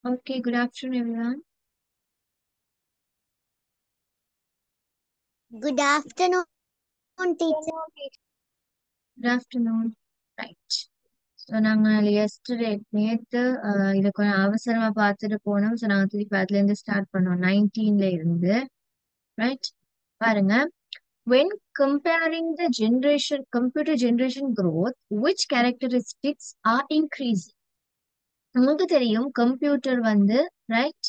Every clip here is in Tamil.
Okay, good afternoon, everyone. Good afternoon, teacher. Good afternoon. Right. So நாங்கள் எஸ்டர்டே நேற்று இதை கொஞ்சம் அவசரமா பார்த்துட்டு போனோம் ஸோ நாங்கள் திருப்பி அதுல இருந்து ஸ்டார்ட் பண்ணோம் நைன்டீன்ல இருந்து ரைட் பாருங்க when comparing the generation computer generation growth which characteristics are increasing நமக்கு தெரியும் கம்ப்யூட்டர் வந்து ரைட்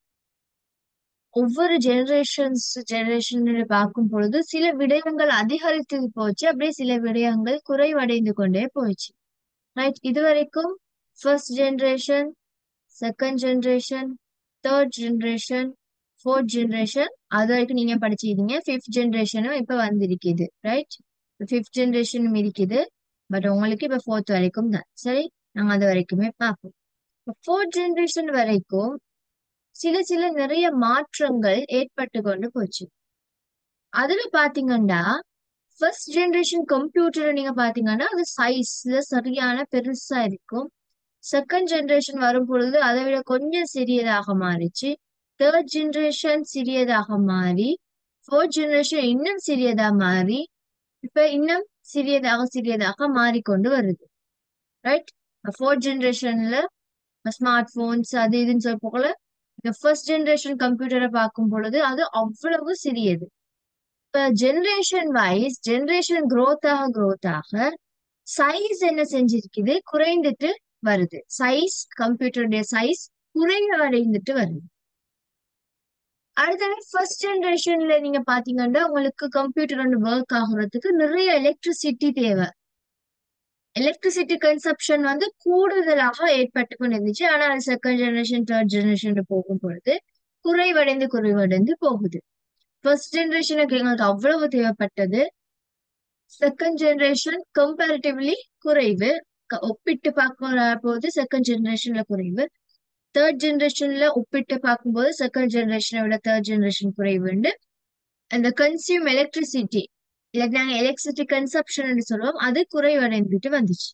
ஒவ்வொரு ஜெனரேஷன்ஸ் ஜெனரேஷன் பார்க்கும் பொழுது சில விடயங்கள் அதிகரித்து போச்சு அப்படியே சில விடயங்கள் குறைவடைந்து கொண்டே போயிடுச்சு ரைட் இது வரைக்கும் first generation second generation third generation fourth generation அது வரைக்கும் நீங்க படிச்சிருக்கீங்க ஃபிஃப்த் ஜெனரேஷனும் இப்ப வந்திருக்குது ரைட் ஃபிஃப்த் ஜெனரேஷனும் இருக்குது பட் உங்களுக்கு இப்ப ஃபோர்த் வரைக்கும் தான் சரி நாங்க அது வரைக்குமே பார்ப்போம் ஃபோர்த் ஜெனரேஷன் வரைக்கும் சில சில நிறைய மாற்றங்கள் ஏற்பட்டு கொண்டு போச்சு அதுல பாத்தீங்கன்னா ஃபர்ஸ்ட் ஜெனரேஷன் கம்ப்யூட்டர் நீங்க பாத்தீங்கன்னா அது சைஸ்ல சரியான பெருசா இருக்கும் செகண்ட் ஜெனரேஷன் வரும் பொழுது அதை விட கொஞ்சம் சிறியதாக மாறிச்சு தேர்ட் ஜெனரேஷன் சிறியதாக மாறி ஃபோர்த் ஜெனரேஷன் இன்னும் சிறியதா மாறி இப்ப இன்னும் சிறியதாக சிறியதாக மாறிக்கொண்டு வருது ரைட் ஃபோர்த் ஜெனரேஷன்ல ஸ்மார்ட் போன்ஸ் அது இதுன்னு சொல்ல போகல இந்த ஃபர்ஸ்ட் ஜெனரேஷன் கம்ப்யூட்டரை பார்க்கும் பொழுது அது அவ்வளவு சிறியது இப்ப ஜெனரேஷன் வைஸ் ஜெனரேஷன் growth ஆக growth ஆக சைஸ் என்ன செஞ்சிருக்குது குறைந்துட்டு வருது சைஸ் கம்ப்யூட்டருடைய சைஸ் குறைவடைந்துட்டு வருது அடுத்தது ஃபர்ஸ்ட் ஜெனரேஷன்ல நீங்க பாத்தீங்கன்னா உங்களுக்கு கம்ப்யூட்டர் ஒன்று ஒர்க் ஆகுறதுக்கு நிறைய எலக்ட்ரிசிட்டி தேவை எலக்ட்ரிசிட்டி கன்சப்ஷன் வந்து கூடுதலாக ஏற்பட்டு கொண்டு இருந்துச்சு ஆனா அது செகண்ட் ஜெனரேஷன் தேர்ட் ஜெனரேஷன் போகும் பொழுது குறைவடைந்து குறைவடைந்து போகுது ஃபர்ஸ்ட் ஜெனரேஷனுக்கு எங்களுக்கு அவ்வளவு தேவைப்பட்டது செகண்ட் ஜெனரேஷன் கம்பேரிட்டிவ்லி குறைவு க- ஒப்பிட்டு பார்க்கிற போது செகண்ட் ஜெனரேஷன்ல குறைவு தேர்ட் ஜெனரேஷன்ல ஒப்பிட்டு பார்க்கும்போது செகண்ட் ஜெனரேஷனை விட தேர்ட் ஜெனரேஷன் குறைவுண்டு அந்த கன்சியூம் எலக்ட்ரிசிட்டி இல்ல நாங்க எலக்ட்ரிசிட்டி கன்சப்ஷன் சொல்லுவோம் அது குறைவடைந்துட்டு வந்துச்சு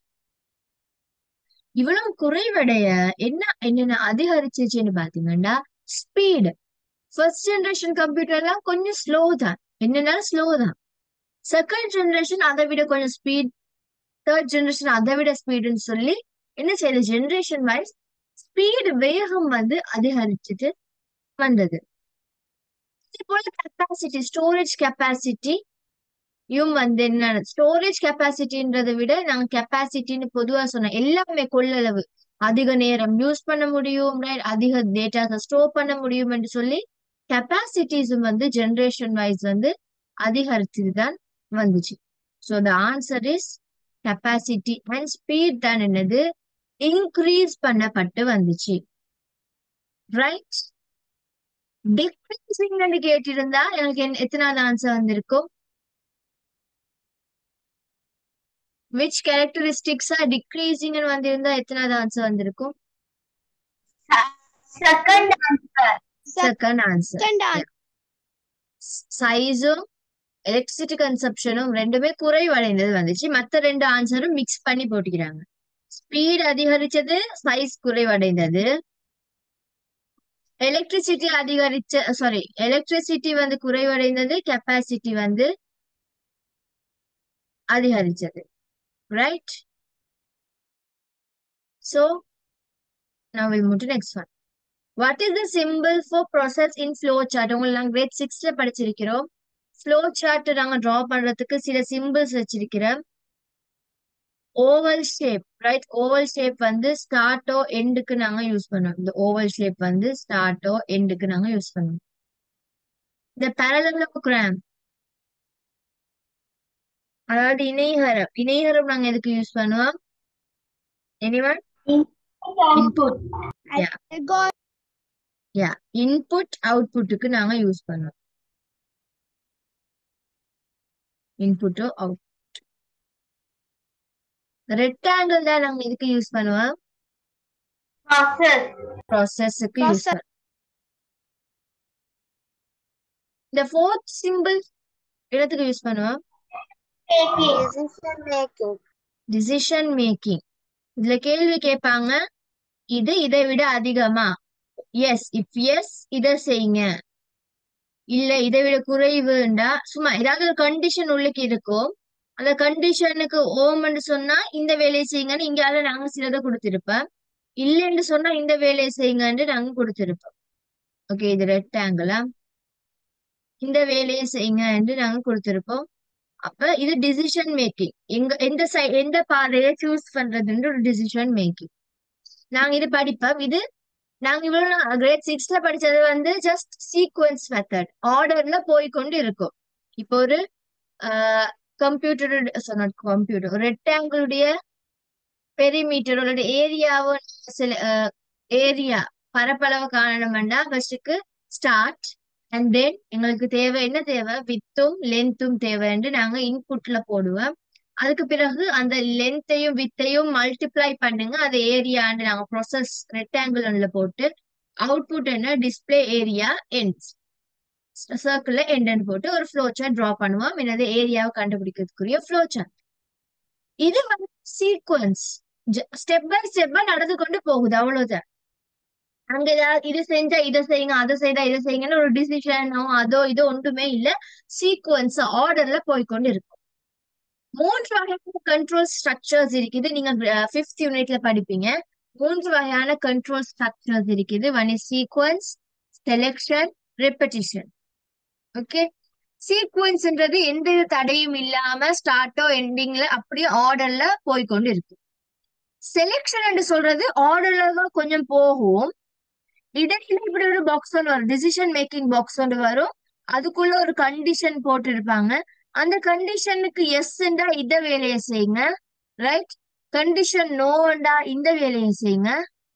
இவ்வளவு குறைவடைய என்ன என்னென்ன அதிகரிச்சிச்சுன்னு பாத்தீங்கன்னா ஸ்பீடு ஃபர்ஸ்ட் ஜெனரேஷன் கம்ப்யூட்டர்லாம் கொஞ்சம் ஸ்லோ தான் என்னன்னா ஸ்லோ தான் செகண்ட் ஜெனரேஷன் அதை விட கொஞ்சம் ஸ்பீட் தேர்ட் ஜெனரேஷன் அதை விட ஸ்பீடுன்னு சொல்லி என்ன செய்யுது ஜெனரேஷன் வைஸ் ஸ்பீடு வேகம் வந்து அதிகரிச்சுட்டு வந்தது இதே போல கெப்பாசிட்டி ஸ்டோரேஜ் கெப்பாசிட்டி யும் வந்து என்ன ஸ்டோரேஜ் கெப்பாசிட்டின்றதை விட நாங்க கெப்பாசிட்டின்னு பொதுவா சொன்னோம் எல்லாமே கொள்ளளவு அதிக நேரம் யூஸ் பண்ண முடியும் right? அதிக டேட்டாஸை ஸ்டோர் பண்ண முடியும் என்று சொல்லி கெப்பாசிட்டிஸும் வந்து ஜெனரேஷன் வைஸ் வந்து அதிகரிச்சுட்டு தான் வந்துச்சு so the answer is capacity and speed தான் என்னது இன்க்ரீஸ் பண்ணப்பட்டு வந்துச்சு ரைட் டிக்ரீசிங் கேட்டிருந்தா எனக்கு என்ன- எத்தனாவது ஆன்சர் வந்திருக்கும் விச் கேரக்டரிஸ்டிக்ஸா டிக்ரீசிங் வந்திருந்தா எத்தனாவது ஆன்சர் வந்திருக்கும் Second answer. Second answer Second answer. சைஸும் எலக்ட்ரிசிட்டி கன்சப்ஷனும் ரெண்டுமே குறைவடைந்தது வந்துச்சு மத்த ரெண்டு ஆன்சரும் மிக்ஸ் பண்ணி போட்டுக்கிறாங்க ஸ்பீட் அதிகரிச்சது சைஸ் குறைவடைந்தது எலக்ட்ரிசிட்டி அதிகரிச்ச சாரி எலக்ட்ரிசிட்டி வந்து குறைவடைந்தது கெப்பாசிட்டி வந்து அதிகரிச்சது right so now we'll move to next one what is the symbol for process in flow chart உங்களுக்கு நாங்க கிரேட் சிக்ஸ்ல படிச்சிருக்கிறோம் ஃப்ளோ சார்ட் நாங்க டிரா பண்றதுக்கு சில சிம்பிள்ஸ் வச்சிருக்கிறோம் oval shape right oval shape வந்து ஸ்டார்ட்டோ எண்டுக்கு நாங்க யூஸ் பண்ணுவோம் இந்த ஓவல் ஷேப் வந்து ஸ்டார்ட்டோ எண்டுக்கு நாங்க யூஸ் பண்ணுவோம் இந்த parallelogram அதாவது இணைகரம் இணைகரம் நாங்க எதுக்கு யூஸ் பண்ணுவோம் anyone Input. Yeah. I got yeah input அவுட்புட்டுக்கு நாங்க யூஸ் பண்ணுவோம் இன்புட்டோ அவுட் ரெக்டாங்கிள் தான் நாங்க இதுக்கு யூஸ் பண்ணுவோம் process. ப்ராசஸ்க்கு use Process. பண்ணுவோம் இந்த ஃபோர்த் சிம்பிள் இடத்துக்கு யூஸ் பண்ணுவோம் Decision making. டிசிஷன் மேக்கிங் இதுல கேள்வி கேட்பாங்க இது இதை விட அதிகமா எஸ் இஃப் எஸ் இதை செய்யுங்க இல்ல இதை விட குறைவுண்டா சும்மா ஏதாவது ஒரு கண்டிஷன் உள்ளுக்கு இருக்கும் அந்த கண்டிஷனுக்கு ஓம்னு சொன்னா இந்த வேலையை செய்யுங்கன்னு இங்கால நாங்க சிலதை கொடுத்திருப்போம் இல்லைன்னு சொன்னா இந்த வேலையை செய்யுங்கன்னு நாங்க கொடுத்திருப்போம் ஓகே இது ரெக்டாங்கிளா இந்த வேலையை செய்யுங்க என்று நாங்க கொடுத்திருப்போம் அப்ப இது டிசிஷன் மேக்கிங் எங்க எந்த சை எந்த பாதையை சூஸ் பண்றதுன்ற ஒரு டிசிஷன் மேக்கிங் நாங்க இது படிப்போம் இது நாங்க இவ்வளவு கிரேட் சிக்ஸ்ல படிச்சது வந்து ஜஸ்ட் சீக்வன்ஸ் மெத்தட் ஆர்டர்ல போய் கொண்டு இருக்கும் இப்போ ஒரு கம்ப்யூட்டர் கம்ப்யூட்டர் ஒரு ரெக்டாங்கிளுடைய பெரிமீட்டர் ஒரு ஏரியாவோ சில ஏரியா பரப்பளவு காணணும்னா ஃபர்ஸ்ட்டுக்கு ஸ்டார்ட் அண்ட் தென் எங்களுக்கு தேவை என்ன தேவை வித்தும் லென்த்தும் தேவைன்னு நாங்க இன்புட்ல போடுவோம் அதுக்கு பிறகு அந்த லென்த்தையும் வித்தையும் மல்டிப்ளை பண்ணுங்க அது ஏரியான்னு நாங்க ப்ராசஸ் ரெக்டாங்கிள் ஒன்ல போட்டு அவுட்புட் என்ன டிஸ்பிளே ஏரியா எண்ட்ஸ் சர்க்கிள்ல எண்ட்னு போட்டு ஒரு ஃப்ளோ சார்ட் டிரா பண்ணுவோம் என்னது ஏரியாவை கண்டுபிடிக்கிறதுக்குரிய ஃப்ளோ சார்ட் இது வந்து சீக்வன்ஸ் ஸ்டெப் பை ஸ்டெப்பா நடந்து கொண்டு போகுது அவ்வளவுதான் அங்க ஏதாவது இது செஞ்சா இதை செய்யுங்க அதை செய்தா இதை செய்யுங்கன்னு ஒரு டிசிஷனோ அதோ இதோ ஒன்றுமே இல்ல சீக்வன்ஸ் ஆர்டர்ல போய்க்கொண்டு இருக்கும் மூன்று வகையான கண்ட்ரோல் ஸ்ட்ரக்சர்ஸ் இருக்குது நீங்க ஃபிஃப்த் யூனிட்ல படிப்பீங்க மூன்று வகையான கண்ட்ரோல் ஸ்ட்ரக்சர்ஸ் இருக்குது one is sequence selection repetition okay சீக்வன்ஸ்ன்றது எந்த வித தடையும் இல்லாம ஸ்டார்ட்டோ எண்டிங்ல அப்படியே ஆர்டர்ல போய்க்கொண்டு இருக்கு செலெக்ஷன் சொல்றது ஆர்டர்ல தான் கொஞ்சம் போகும் இடையில இப்படி ஒரு பாக்ஸ் ஒன்று வரும் டிசிஷன் மேக்கிங் பாக்ஸ் ஒன்று வரும் அதுக்குள்ள ஒரு கண்டிஷன் போட்டிருப்பாங்க அந்த கண்டிஷனுக்கு எஸ்ண்டா இந்த வேலையை செய்யுங்க ரைட் கண்டிஷன் நோண்டா இந்த வேலையை செய்யுங்க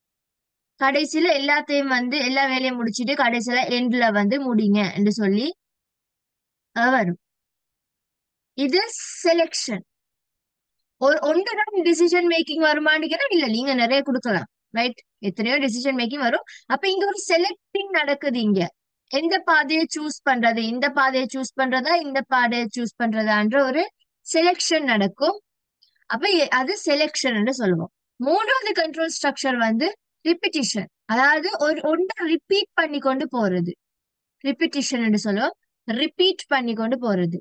கடைசியில எல்லாத்தையும் வந்து எல்லா வேலையும் முடிச்சிட்டு கடைசியில எண்ட்ல வந்து முடிங்க என்று சொல்லி அஹ் வரும் இது செலெக்ஷன் ஒரு ஒன்றுதான் டிசிஷன் மேக்கிங் வருமான்னு கேட்டா இல்ல நீங்க நிறைய கொடுக்கலாம் ரைட் எத்தனையோ டிசிஷன் மேக்கிங் வரும் அப்ப இங்க ஒரு செலக்டிங் நடக்குது இங்க எந்த பாதையை சூஸ் பண்றது இந்த பாதையை சூஸ் பண்றதா இந்த பாதையை சூஸ் பண்றதான்ற ஒரு செலெக்ஷன் நடக்கும் அப்ப எ- அது செலெக்ஷன் சொல்லுவோம் மூணாவது கண்ட்ரோல் ஸ்ட்ரக்சர் வந்து ரிப்பிட்டிஷன் அதாவது ஒரு ஒன்றை ரிப்பீட் பண்ணி கொண்டு போறது ரிப்பிட்டிஷன் சொல்லுவோம் ரிப்பீட் பண்ணி கொண்டு போறது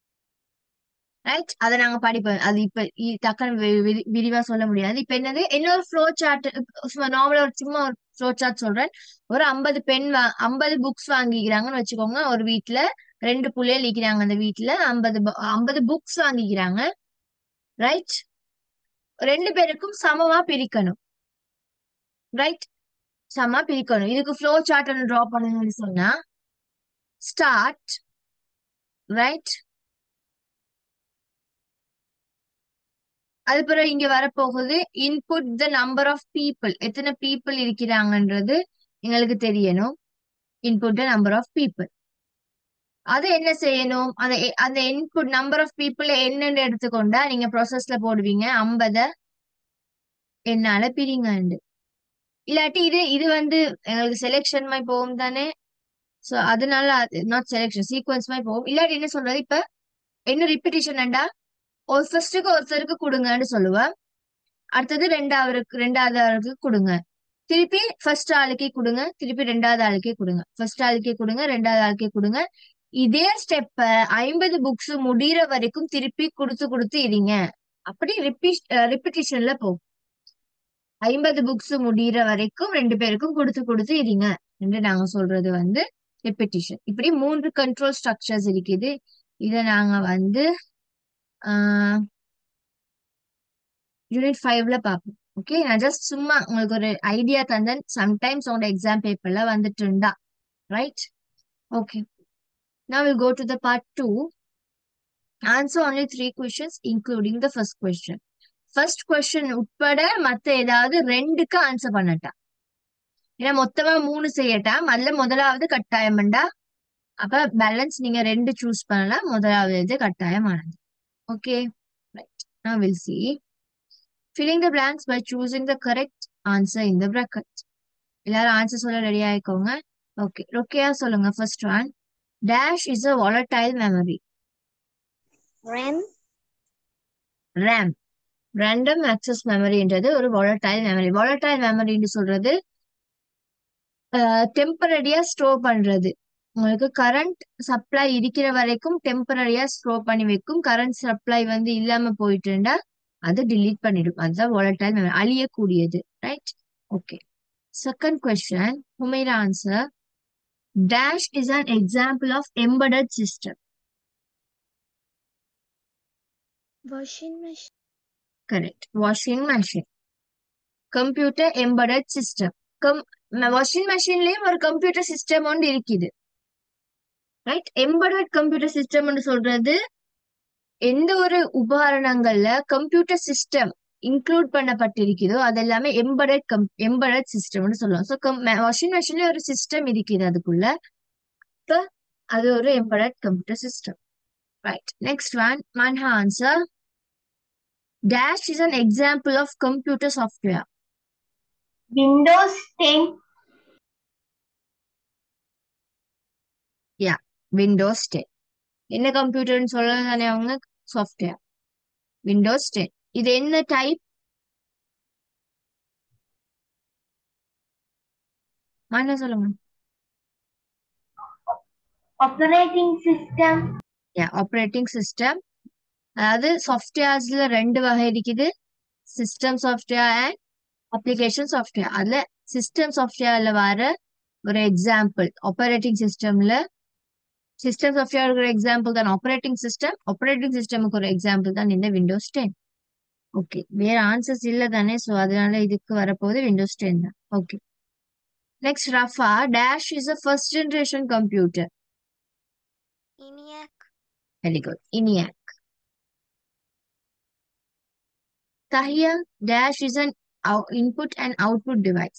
ரைட் அதை நாங்க படிப்போம் அது இப்ப இ- டக்குன்னு வி- வி- விரிவா சொல்ல முடியாது இப்ப என்னது இன்னொரு ஃப்ளோ சார்ட் சும்மா நார்மலா ஒரு சும்மா ஒரு ஃப்ளோ சார்ட் சொல்றேன் ஒரு ஐம்பது பென் வா ஐம்பது புக்ஸ் வாங்கிக்கிறாங்கன்னு வச்சுக்கோங்க ஒரு வீட்ல ரெண்டு புள்ளைகள் இருக்கிறாங்க அந்த வீட்ல ஐம்பது ஐம்பது புக்ஸ் வாங்கிக்கிறாங்க ரைட் ரெண்டு பேருக்கும் சமமா பிரிக்கணும் ரைட் சமமா பிரிக்கணும் இதுக்கு ஃப்ளோ சார்ட் ஒன்று டிரா பண்ணுங்கன்னு சொன்னா ஸ்டார்ட் ரைட் அது பிறகு இங்க வரப்போகுது input the number of people எத்தனை பீப்புள் இருக்கிறாங்கன்றது எங்களுக்கு தெரியணும் input the number of people அது என்ன செய்யணும் அந்த எ- அந்த இன்புட் நம்பர் ஆஃப் பீப்புள் என்னன்னு எடுத்துக்கொண்டா நீங்க ப்ராசஸ்ல போடுவீங்க ஐம்பத என்னால பிரிங்கண்டு இல்லாட்டி இது இது வந்து எங்களுக்கு செலெக்ஷன் மாதிரி போகும் தானே சோ அதனால நாட் செலெக்ஷன் சீக்வன்ஸ் மாதிரி போகும் இல்லாட்டி என்ன சொல்றது இப்ப என்ன ரிப்பிட்டிஷன்டா ஒரு ஃபர்ஸ்ட்டுக்கு ஒருத்தருக்கு கொடுங்கன்னு சொல்லுவேன் அடுத்தது ரெண்டாவதுக்கு ரெண்டாவது ஆளுக்கு கொடுங்க திருப்பி ஃபர்ஸ்ட் ஆளுக்கே கொடுங்க திருப்பி ரெண்டாவது ஆளுக்கே கொடுங்க ஃபர்ஸ்ட் ஆளுக்கே கொடுங்க ரெண்டாவது ஆளுக்கே கொடுங்க இதே ஸ்டெப்ப ஐம்பது புக்ஸ் முடியிற வரைக்கும் திருப்பி கொடுத்து கொடுத்து இருங்க அப்படி ரிப்பீட் ரிப்பிட்டிஷன்ல போகும் ஐம்பது புக்ஸ் முடியிற வரைக்கும் ரெண்டு பேருக்கும் கொடுத்து கொடுத்து இருங்க என்று நாங்க சொல்றது வந்து ரிப்பிட்டிஷன் இப்படி மூன்று கண்ட்ரோல் ஸ்ட்ரக்சர்ஸ் இருக்குது இத நாங்க வந்து யூனிட் ஃபைவ்ல பார்ப்போம் ஓகே நான் ஜஸ்ட் சும்மா உங்களுக்கு ஒரு ஐடியா தந்தேன் சம்டைம்ஸ் உங்களோட எக்ஸாம் பேப்பர்ல வந்துட்டு இருந்தா right okay now we'll go to the part 2 answer only three questions including the first question first question உட்பட மத்த ஏதாவது ரெண்டுக்கு ஆன்சர் பண்ணட்டா ஏன்னா மொத்தமா மூணு செய்யட்டா அதுல முதலாவது கட்டாயம்டா அப்ப பேலன்ஸ் நீங்க ரெண்டு சூஸ் பண்ணலாம் முதலாவது இது கட்டாயமானது okay right now we'll see filling the blanks by choosing the correct answer in the bracket எல்லாரும் ஆன்சர் சொல்ல ரெடி ஆயிக்கோங்க ஓகே ரொக்கையா சொல்லுங்க first one dash is a volatile memory RAM, RAM random access மெமரின்றது ஒரு volatile மெமரி volatile மெமரின்னு சொல்றது டெம்பரரியா ஸ்டோர் பண்றது உங்களுக்கு கரண்ட் சப்ளை இருக்கிற வரைக்கும் டெம்பரரியா ஸ்டோர் பண்ணி வைக்கும் கரண்ட் சப்ளை வந்து இல்லாம போயிட்டுண்டா அதை delete பண்ணிடும் அதுதான் volatile memory அழியக்கூடியது right okay second question Humaira answer dash is an example of embedded system Washing machine. Correct washing machine computer embedded system கம் வாஷிங் மெஷின்லயும் ஒரு கம்ப்யூட்டர் சிஸ்டம் ஒன்று இருக்குது ரைட் எம்பெடட் கம்ப்யூட்டர் சிஸ்டம் சொல்றது எந்த ஒரு உபகரணங்கள்ல கம்ப்யூட்டர் சிஸ்டம் இன்க்ளூட் பண்ணப்பட்டிருக்குதோ அது எல்லாமே எம்பெடட் கம் எம்பெடட் சிஸ்டம்னு சொல்லுவோம் ஸோ வாஷிங் மெஷின்ல ஒரு சிஸ்டம் இருக்குது அதுக்குள்ள இப்போ அது ஒரு embedded computer system right next one Manha answer dash is an example of computer software Windows 10. Yeah Windows ten என்ன கம்ப்யூட்டர்னு சொல்ல தானே அவங்க சாஃப்ட்வேர் விண்டோஸ் டென் இது என்ன டைப் என்ன சொல்லுங்க Operating system. Yeah operating system அதாவது சாஃப்ட்வேர்ஸ்ல ரெண்டு வகை இருக்குது system software and application software அதுல சிஸ்டம் சாஃப்ட்வேர்ல வர ஒரு எக்ஸாம்பிள் ஆப்பரேட்டிங் சிஸ்டம்ல சிஸ்டம் சாஃப்ட்வேருக்கு ஒரு எக்ஸாம்பிள் தான் ஆப்பரேட்டிங் சிஸ்டம் ஆப்பரேட்டிங் சிஸ்டமுக்கு ஒரு எக்ஸாம்பிள் தான் இந்த விண்டோஸ் டென் ஓகே வேற ஆன்சர்ஸ் இல்ல தானே ஸோ அதனால இதுக்கு வரப்போகுது விண்டோஸ் டென் தான் okay next Rafa dash is a first generation computer ENIAC. Very good ENIAC Tahia dash is an out- input and output device.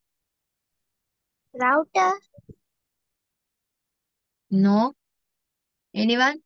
Router. No. Anyone?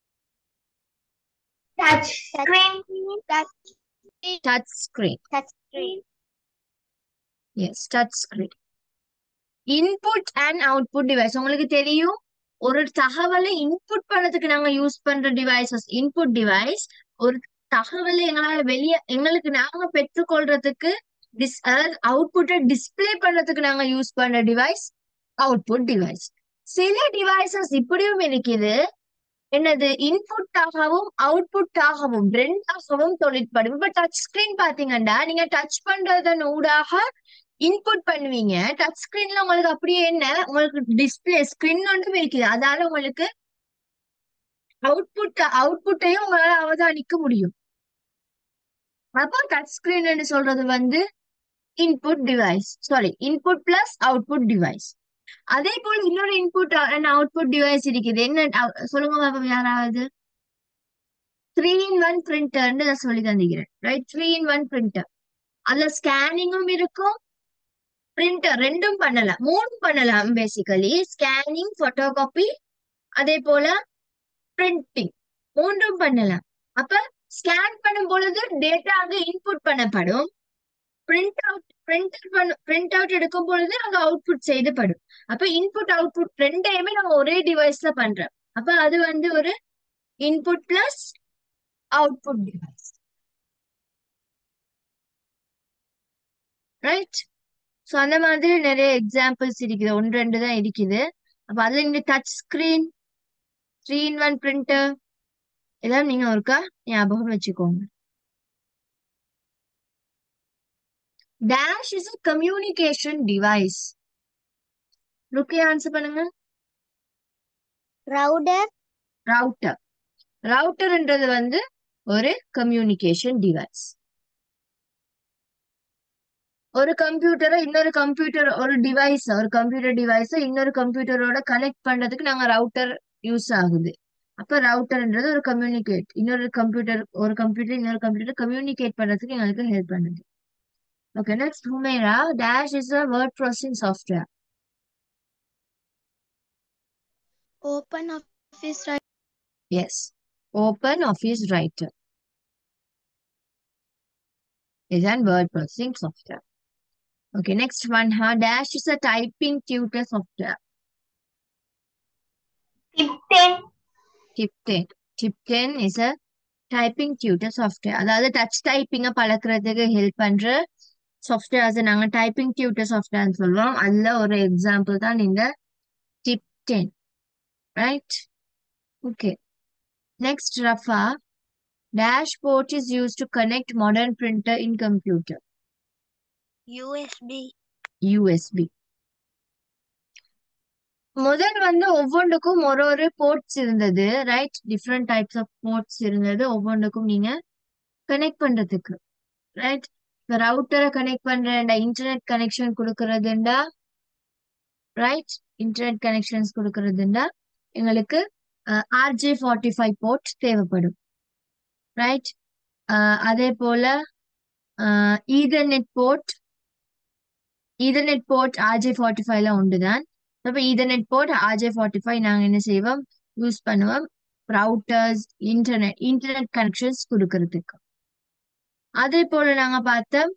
Touch screen. Touch, Touch screen. touch screen. Yes, touch screen. Input and output device. உங்களுக்கு தெரியும் ஒரு தகவலை இன்புட் பண்ணதுக்கு நாங்க யூஸ் பண்ற டிவைசஸ் இன்புட் டிவைஸ் ஒரு தகவலை எங்களால வெளிய எங்களுக்கு நாங்க பெற்றுக்கொள்றதுக்கு டிஸ் அதாவது அவுட்புட்டை டிஸ்ப்ளே பண்றதுக்கு நாங்க யூஸ் பண்ற டிவைஸ் அவுட்புட் டிவைஸ் சில டிவைசஸ் இப்படியும் இருக்குது என்னது இன்புட் ஆகவும் அவுட்புட் ஆகவும் ரெண்டாகவும் தொழிற்படும் இப்ப டச் ஸ்கிரீன் பாத்தீங்கன்னா நீங்க டச் பண்றதன் ஊடாக இன்புட் பண்ணுவீங்க டச் ஸ்கிரீன்ல உங்களுக்கு அப்படியே என்ன உங்களுக்கு டிஸ்பிளே ஸ்கிரீன் ஒன்றும் இருக்குது அதால உங்களுக்கு அவுட்புட் அவுட்புட்டையும் உங்களால அவதானிக்க முடியும் அப்போ டச் ஸ்கிரீன் சொல்றது வந்து input device sorry input plus output device அதே போல இன்னொரு இன்புட் அண்ட் அவுட்புட் டிவைஸ் இருக்குது என்ன அஹ் சொல்லுங்க பாப்போம் யாராவது த்ரீ இன் ஒன் பிரிண்டர்னு நான் சொல்லி தந்துக்கிறேன் right three in one printer அதுல ஸ்கேனிங்கும் இருக்கும் பிரிண்டர் ரெண்டும் பண்ணலாம் மூணும் பண்ணலாம் பேசிக்கலி ஸ்கேனிங் போட்டோ காப்பி அதே போல பிரிண்டிங் மூன்றும் பண்ணலாம் அப்ப ஸ்கேன் பண்ணும் பொழுது டேட்டா அங்க இன்புட் பண்ணப்படும் பிரிண்ட் அவுட் பிரிண்ட் பண்ண பிரிண்ட் அவுட் எடுக்கும் பொழுது அங்க அவுட்புட் செய்யப்படும் அப்ப இன்புட் அவுட்புட் ரெண்டையுமே நம்ம ஒரே டிவைஸ்ல பண்றோம் அப்ப அது வந்து ஒரு input plus output device right so அந்த மாதிரி நிறைய எக்ஸாம்பிள்ஸ் இருக்குது ஒன்று ரெண்டு தான் இருக்குது அப்ப அதுல இந்த touch screen three in one printer இதெல்லாம் நீங்க ஒருக்கா ஞாபகம் வச்சுக்கோங்க dash is a communication device ருக்கே ஆன்சர் பண்ணுங்க Router. ரவுட்டர் ரவுட்டர்ன்றது வந்து ஒரு கம்யூனிகேஷன் டிவைஸ் ஒரு கம்ப்யூட்டரை இன்னொரு கம்ப்யூட்டர் ஒரு டிவைஸ் ஒரு கம்ப்யூட்டர் டிவைஸை இன்னொரு கம்ப்யூட்டரோட கனெக்ட் பண்றதுக்கு நாங்க ரவுட்டர் யூஸ் ஆகுது அப்ப ரவுட்டர்ன்றது ஒரு கம்யூனிகேட் இன்னொரு கம்ப்யூட்டர் ஒரு கம்ப்யூட்டர் இன்னொரு கம்ப்யூட்டர் கம்யூனிகேட் பண்றதுக்கு எங்களுக்கு ஹெல்ப் பண்ணுது okay next Humaira dash is a word processing software Open Office Writer. Yes Open Office Writer is an word processing software. Okay, next one. Huh? Dash is a typing tutor software. Tipton. Tipton. Tipton is a typing tutor software. அதாவது டச் டைப்பிங்க பழக்கிறதுக்கு ஹெல்ப் பண்ற சாஃப்ட்வேர்ஸ் நாங்க டைப்பிங் டியூட்டர் சாஃப்ட்வேர்னு சொல்லுவோம் அதுல ஒரு எக்ஸாம்பிள் தான் இந்த Tipp ten right okay next Rafa dashboard is used to connect modern printer in computer USB. USB முதல் வந்து ஒவ்வொன்றுக்கும் ஒரு ஒரு போர்ட்ஸ் இருந்தது right different types of ports இருந்தது ஒவ்வொன்றுக்கும் நீங்க கனெக்ட் பண்றதுக்கு ரைட் இப்போ ரவுட்டரை கனெக்ட் பண்ற இன்டர்நெட் கனெக்ஷன் கொடுக்கறதுண்டா ரைட் இன்டர்நெட் கனெக்ஷன்ஸ் கொடுக்கறதுண்டா எங்களுக்கு ஆர்ஜே ஃபார்ட்டி ஃபைவ் போர்ட் தேவைப்படும் ரைட் அதே போல ethernet port ethernet port RJ forty ஃபைவ்ல உண்டுதான் அப்போ ethernet port RJ forty five நாங்கள் என்ன செய்வோம் யூஸ் பண்ணுவோம் ரவுட்டர்ஸ் இன்டர்நெட் இன்டர்நெட் கனெக்ஷன்ஸ் கொடுக்கறதுக்கு அதே போல நாங்க பார்த்தோம்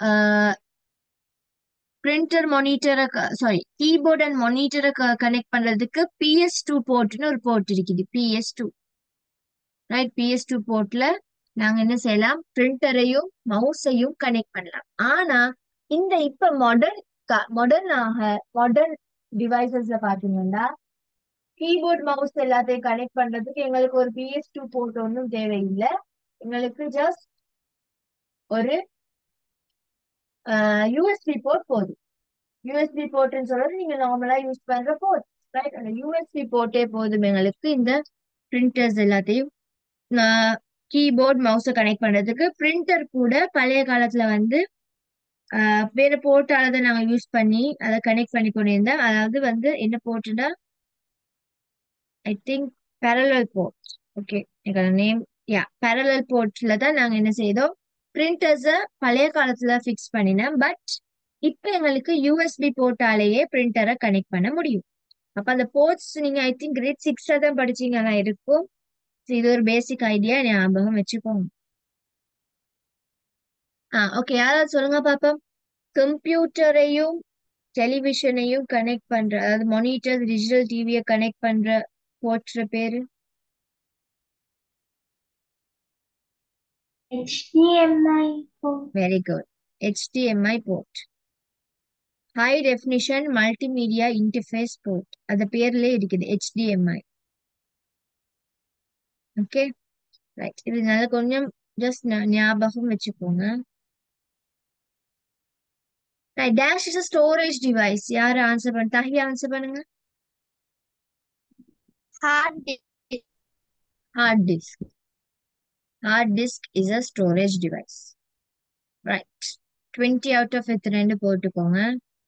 பிரிண்டர் மானிட்டரை சாரி கீபோர்ட் அண்ட் மானிட்டரை கனெக்ட் பண்றதுக்கு பிஎஸ் டூ போர்ட்னு ஒரு போர்ட் இருக்குது PS two right PS two போர்ட்ல நாங்க என்ன செய்யலாம் பிரிண்டரையும் மவுஸையும் கனெக்ட் பண்ணலாம் ஆனா இந்த இப்ப மாடர்ன் மாடர்னாக மாடர்ன் டிவைசஸ்ல பாத்தீங்கன்னா கீபோர்ட் மவுஸ் எல்லாத்தையும் கனெக்ட் பண்றதுக்கு எங்களுக்கு ஒரு பிஎஸ் டூ போர்ட் ஒன்றும் தேவையில்லை எங்களுக்கு ஜஸ்ட் ஒரு யூஎஸ்பி போர்ட் போதும் யூஎஸ்பி போர்ட்னு சொல்றது நீங்க நார்மலா யூஸ் பண்ற போர்ட் ரைட் அந்த யூஎஸ்பி போர்ட்டே போதும் எங்களுக்கு இந்த பிரிண்டர்ஸ் எல்லாத்தையும் கீபோர்ட் மவுஸை கனெக்ட் பண்றதுக்கு பிரிண்டர் கூட பழைய காலத்துல வந்து ஆஹ் வேற போர்ட்டால தான் நாங்க யூஸ் பண்ணி அதை கனெக்ட் பண்ணி கொண்டிருந்தோம் அதாவது வந்து என்ன போர்ட்டுனா I think parallel port okay எனக்கு நேம் யா பேரலல் போர்ட்ல தான் நாங்க என்ன செய்தோம் பிரிண்டர்ஸ பழைய காலத்துல ஃபிக்ஸ் பண்ணினோம் பட் இப்ப எங்களுக்கு யூஎஸ்பி போர்ட்டாலேயே பிரிண்டரை கனெக்ட் பண்ண முடியும் அப்ப அந்த போர்ட்ஸ் நீங்க ஐ திங்க் கிரேட் சிக்ஸ்ல தான் படிச்சீங்கன்னா இருக்கும் So, இது ஒரு பேசிக் ஐடியா ஞாபகம் வச்சுக்கோங்க ஆ ஓகே யாராவது சொல்லுங்க பாப்போம் கம்ப்யூட்டரையும் டெலிவிஷனையும் கனெக்ட் பண்ற அதாவது மானிட்டர் டிஜிட்டல் டிவியை கனெக்ட் பண்ற போர்ட்ற பேரு HDMI. Very good HDMI port high definition multimedia interface port அது பேர்லயே இருக்குது HDMI ஓகே ரைட் இது நல்ல கொஞ்சம் ஜஸ்ட் ஞாபகம் வச்சுக்கோங்க right dash is storage device யார் ஆன்சர் பண்ண தஹி ஆன்சர் பண்ணுங்க Hard disk. hard disk hard disk is a storage device right 20 out of இது ரெண்டு போட்டுக்கோங்க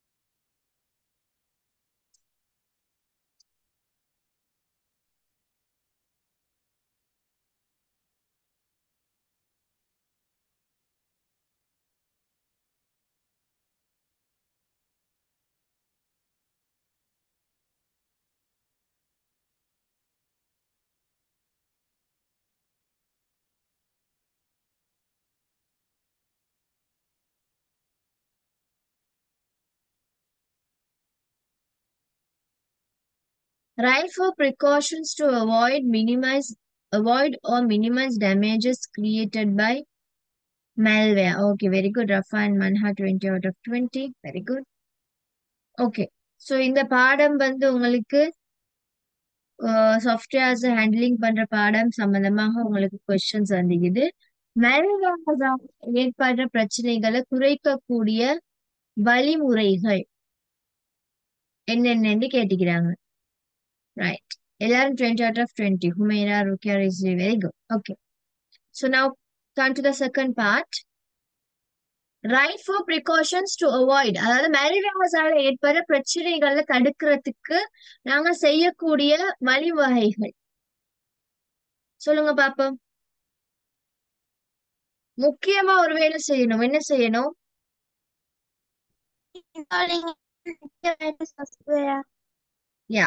Right for precautions to avoid minimize avoid or minimize damages created by malware. Okay, very good. Rafa and Manha 20 out of 20. Very good. Okay. So இந்த பாடம் வந்து உங்களுக்கு சாஃப்ட்வேர்ஸ் ஹேண்ட்லிங் பண்ற பாடம் சம்பந்தமாக உங்களுக்கு கொஸ்டின்ஸ் வந்திருக்குது malware ஏற்படுற பிரச்சனைகளை குறைக்கக்கூடிய வழிமுறைகள் என்னென்னு கேட்டுக்கிறாங்க ரைட் எல்லாரும் 20 out of 20 Humaira Rukia is very good okay so now come to the second part right for precautions to avoid அதாவது மேரிவாசால ஏற்படுற பிரச்சனைகளை தடுக்கிறதுக்கு நாங்க செய்யக்கூடிய வழிவகைகள் சொல்லுங்க பாப்போம் முக்கியமா ஒரு வேலை செய்யணும் என்ன செய்யணும் Installing antivirus software. Yeah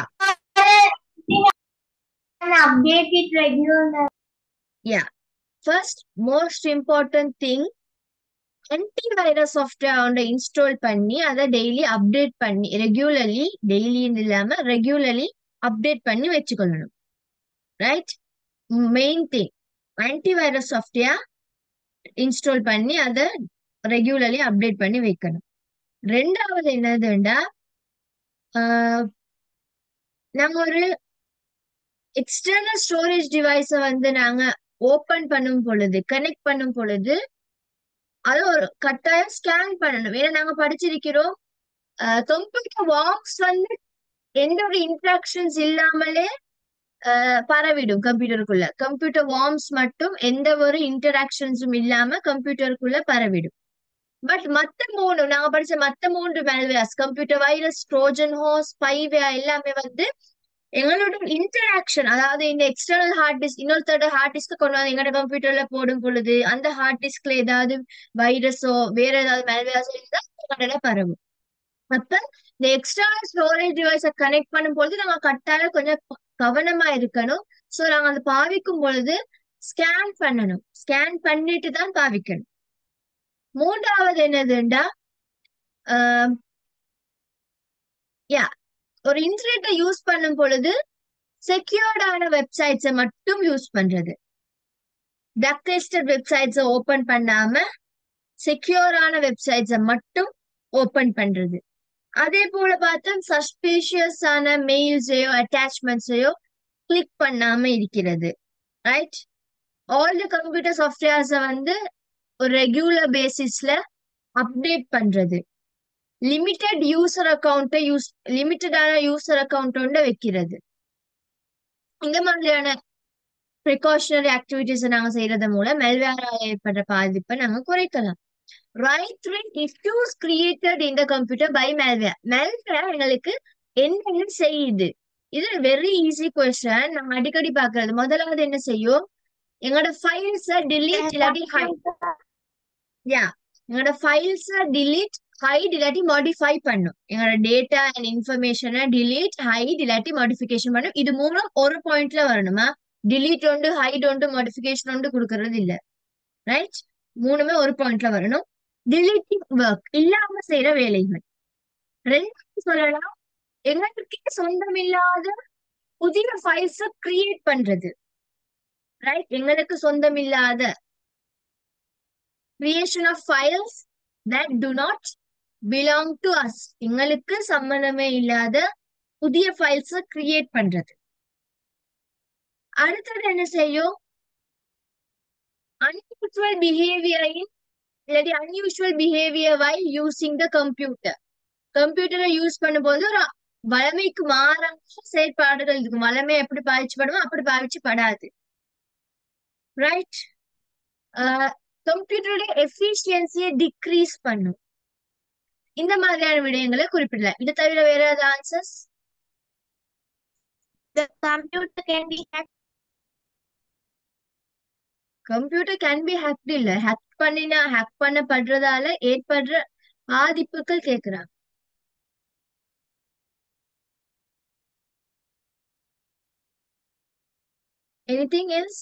And update it regularly. Yeah first most important thing antivirus software அவனை இன்ஸ்டால் பண்ணி அதை டெய்லி அப்டேட் பண்ணி ரெகுலர்லி டெய்லின்னு இல்லாம ரெகுலர்லி அப்டேட் பண்ணி வச்சுக்கொள்ளணும் right main thing antivirus software install பண்ணி அதை ரெகுலர்லி அப்டேட் பண்ணி வைக்கணும் ரெண்டாவது என்னதுண்டா ஆஹ் நம்ம ஒரு எக்ஸ்டர்னல் ஸ்டோரேஜ் டிவைஸை வந்து நாங்க ஓபன் பண்ணும் பொழுது கனெக்ட் பண்ணும் பொழுது அதை ஒரு கட்டாயம் ஸ்கேன் பண்ணணும் ஏன்னா நாங்க படிச்சிருக்கிறோம் கம்ப்யூட்டர் வார்ம்ஸ் வந்து எந்த ஒரு இன்ட்ராக்ஷன்ஸ் இல்லாமலே அஹ், பரவிடும் கம்ப்யூட்டருக்குள்ள கம்ப்யூட்டர் வார்ம்ஸ் மட்டும் எந்த ஒரு இன்டராக்ஷன்ஸும் இல்லாம கம்ப்யூட்டருக்குள்ள பரவிடும் பட் மத்த மூணு நாங்க படிச்ச மத்த மூன்று malwares computer virus trojan horse spyware எல்லாமே வந்து எங்களோட இன்டராக்ஷன் அதாவது இந்த எக்ஸ்டர்னல் ஹார்ட் டிஸ்க் இன்னொருத்தரோட ஹார்ட் டிஸ்க் கொண்டு வந்து எங்களோட கம்ப்யூட்டர்ல போடும் பொழுது அந்த ஹார்ட் டிஸ்க்ல ஏதாவது வைரஸோ வேற ஏதாவது மேல்வேர்ஸோ இருந்தா எங்களோட பரவும் அப்ப இந்த எக்ஸ்டர்னல் ஸ்டோரேஜ் டிவைஸை கனெக்ட் பண்ணும் பொழுது நாங்க கட்டாயம் கொஞ்சம் ப- கவனமா இருக்கணும் சோ நாங்க அதை பாவிக்கும் பொழுது ஸ்கேன் பண்ணணும் ஸ்கேன் பண்ணிட்டு தான் பாவிக்கணும் மூன்றாவது என்னதுண்டா யா ஒரு இன்டர்நெட்டை யூஸ் பண்ணும் பொழுது செக்யூர்டான வெப்சைட்ஸை மட்டும் யூஸ் பண்றது பிளாக் லிஸ்டட் வெப்சைட்ஸை ஓபன் பண்ணாம செக்யூரான வெப்சைட்ஸை மட்டும் ஓபன் பண்றது அதே போல பார்த்தா சஸ்பீஷியஸான மெயில்ஸையோ அட்டாச்மெண்ட்ஸையோ கிளிக் பண்ணாம இருக்கிறது ரைட் ஆல் த கம்ப்யூட்டர் சாஃப்ட்வேர்ஸை வந்து ஒரு ரெகுலர் பேசிஸ்ல அப்டேட் பண்றது லிமிட்டெட் யூசர் அக்கௌண்ட்டை யூஸ் லிமிட்டடான யூசர் அக்கௌண்ட் வைக்கிறது இந்த மாதிரியான ப்ரிகாஷனரி ஆக்டிவிட்டிஸ் நாங்க செய்யறது மூலம் மெல்வேரால ஏற்படுற பாதிப்பை நாங்க குறைக்கலாம் ரைட் த்ரீ இஷ்யூஸ் கிரியேட்டட் இந்த கம்ப்யூட்டர் பை மெல்வேர் மெல்வேர் எங்களுக்கு என்னென்ன செய்யுது இது வெரி ஈஸி கொஸ்டின் நம்ம அடிக்கடி பாக்குறது முதலாவது என்ன செய்யும் எங்களோட ஃபைல்ஸ delete இல்லாட்டி ஹைட் யா எங்களோட ஃபைல்ஸ delete ஹைட் இல்லாட்டி மாடிஃபை பண்ணும் எங்களோட டேட்டா அண்ட் இன்ஃபர்மேஷனை delete ஹைட் இல்லாட்டி மாடிஃபிகேஷன் பண்ணும் இது மூணும் ஒரு பாயிண்ட்ல வரணுமா delete உண்டு ஹைட் உண்டு மாடிஃபிகேஷன் உண்டு கொடுக்கறது இல்ல ரைட் மூணுமே ஒரு பாயிண்ட்ல வரணும் deleting ஒர்க் இல்லாம செய்யற வேலைகள் ரெண்டாவது சொல்லலாம் எங்களுக்கே சொந்தமில்லாத புதிய ஃபைல்ஸ கிரியேட் பண்றது ரைட் எங்களுக்கு சொந்தமில்லாத creation of files that do not belong to us எங்களுக்கு சம்பந்தமே இல்லாத புதிய ஃபைல்ஸ கிரியேட் பண்றது அடுத்தது என்ன செய்யும் unusual behavior in இல்லாட்டி unusual behavior while using the computer கம்ப்யூட்டரை யூஸ் பண்ணும்போது ஒரு வளமைக்கு மாறான செயற்பாடுகள் இருக்கும் வளமை எப்படி பாதிச்சுப்படுமோ அப்படி பாதிச்சுப்படாது ரைட் கம்ப்யூட்டருடைய எஃபிஷியன்சியை டிக்ரீஸ் பண்ணும் இந்த மாதிரியான விடயங்களை குறிப்பிடலாம் இது தவிர வேற ஏதாவது answers The computer can be hacked. Computer can be hacked இல்ல ஹேக் பண்ணினா ஹேக் பண்ணப்படுறதால ஏற்படுற பாதிப்புகள் கேக்குறாங்க anything else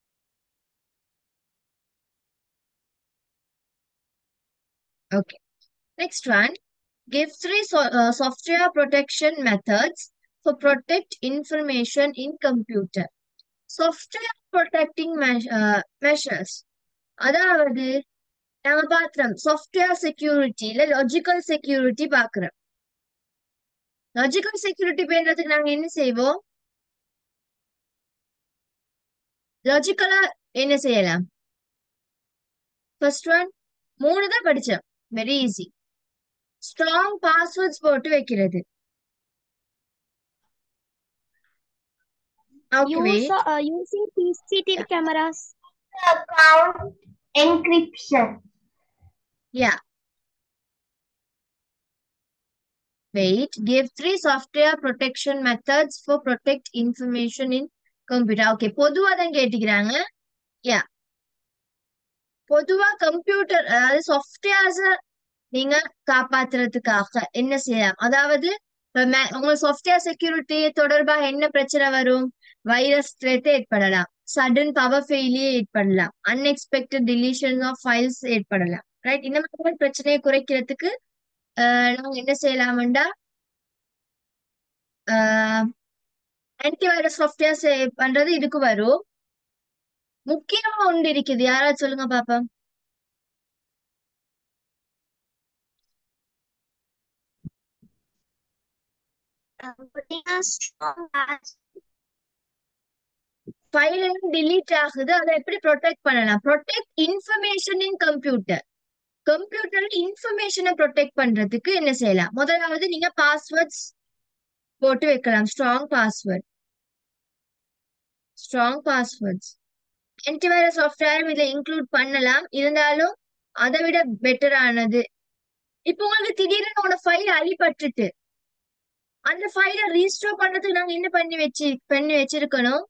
okay next one give three so, uh, software protection methods for protect information in computer software protecting me- uh, measures அதாவது நாங்க பாக்குறோம் சாஃப்ட்வேர் செக்யூரிட்டி இல்ல லாஜிக்கல் செக்யூரிட்டி பாக்குறோம் லாஜிக்கல் செக்யூரிட்டி பேன்றதுக்கு நாங்க என்ன செய்வோம் லாஜிக்கலா என்ன செய்யலாம் ஃபர்ஸ்ட் ஒன் மூணு தான் படிச்சோம் வெரி ஈஸி ஸ்ட்ராங் பாஸ்வேர்ட்ஸ் போட்டு வைக்கிறது okay Use, wait uh, using CCTV cameras. account encryption. Yeah. Wait, give three software protection methods for protect information in computer. Okay, பொதுவா தான் கேட்டுக்கிறாங்க. Yeah. பொதுவா கம்ப்யூட்டர் அதாவது சாஃப்ட்வேர்ஸ் நீங்க காப்பாத்துறதுக்காக என்ன செய்யலாம் அதாவது இப்ப மே- உங்க சாஃப்ட்வேர் செக்யூரிட்டி தொடர்பாக என்ன பிரச்சனை வரும் வைரஸ் த்ரெட் ஏற்படலாம் சடன் பவர் ஃபெயிலியர் ஏற்படலாம் அன்எக்ஸ்பெக்டட் deletion ஆஃப் ஃபைல்ஸ் ஏற்படலாம் ரைட் இந்த மாதிரி பிரச்சனையை குறைக்கிறதுக்கு ஆஹ் நாங்க என்ன செய்யலாம்டா ஆன்டிவைரஸ் சாஃப்ட்வேர்ஸ் பண்றது இதுக்கு வரும் முக்கியமா ஒன்று இருக்குது யாராவது சொல்லுங்க பாப்பா Uh, putting a strong password. File எல்லாம் delete ஆகுது அதை எப்படி ப்ரொடெக்ட் பண்ணலாம் ப்ரொடெக்ட் இன்ஃபர்மேஷன் இன் கம்ப்யூட்டர் கம்ப்யூட்டர்ல இன்ஃபர்மேஷனை ப்ரொடெக்ட் பண்றதுக்கு என்ன செய்யலாம் முதலாவது நீங்க பாஸ்வேர்ட்ஸ் போட்டு வைக்கலாம் strong password strong passwords antivirus software இதுல இன்க்ளூட் பண்ணலாம் இருந்தாலும் அதை விட பெட்டரானது இப்போ உங்களுக்கு திடீர்னு உங்களோட ஃபைல் அழிப்பட்டுட்டு அந்த ஃபைலை ரீஸ்டோர் பண்றதுக்கு நாங்க என்ன பண்ணி வச்சு பண்ணி வச்சிருக்கணும்